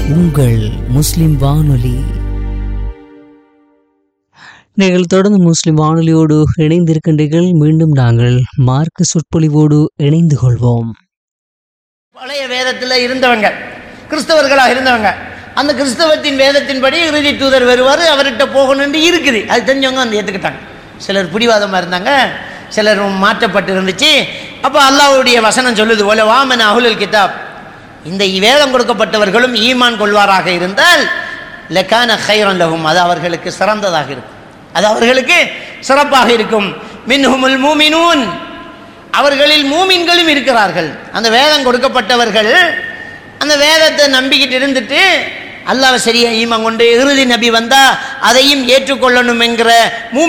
உங்கள் முஸ்லிம் வானொலி நீங்கள் தொடர்ந்து முஸ்லிம் வானொலியோடு இணைந்திருக்கின்றீர்கள் மீண்டும் நாங்கள் மார்க்க சொற்பொழிவோடு இணைந்து கொள்வோம் பழைய வேதத்தில் இருந்தவங்க கிறிஸ்தவர்களாக இருந்தவங்க அந்த கிறிஸ்தவத்தின் வேதத்தின்படி இறுதி தூதர் வருவார் அவர்கிட்ட போகணும்னு இருக்குது அது தெரிஞ்சவங்க வந்து ஏற்றுக்கிட்டாங்க சிலர் பிடிவாதமாக இருந்தாங்க சிலர் மாற்றப்பட்டு இருந்துச்சு அப்போ அல்லாஹ்வுடைய வசனம் சொல்லுது ஒல வாமன அகுலுல் கிதாப் இந்த வேதம் கொடுக்கப்பட்டவர்களும் ஈமான் கொள்வாராக இருந்தால் லெக்கான ஹைரன் லகும் அது அவர்களுக்கு சிறந்ததாக இருக்கும் அது அவர்களுக்கு சிறப்பாக இருக்கும் மின்ஹுமுல் மூமினூன் அவர்களில் மூமின்களும் இருக்கிறார்கள் அந்த வேதம் கொடுக்கப்பட்டவர்கள் அந்த வேதத்தை நம்பிக்கிட்டு இருந்துட்டு அல்லாஹ் சரியா ஈமான் கொண்டு இறுதி நபி வந்தா அதையும் ஏற்றுக்கொள்ளணும் என்கிற மூ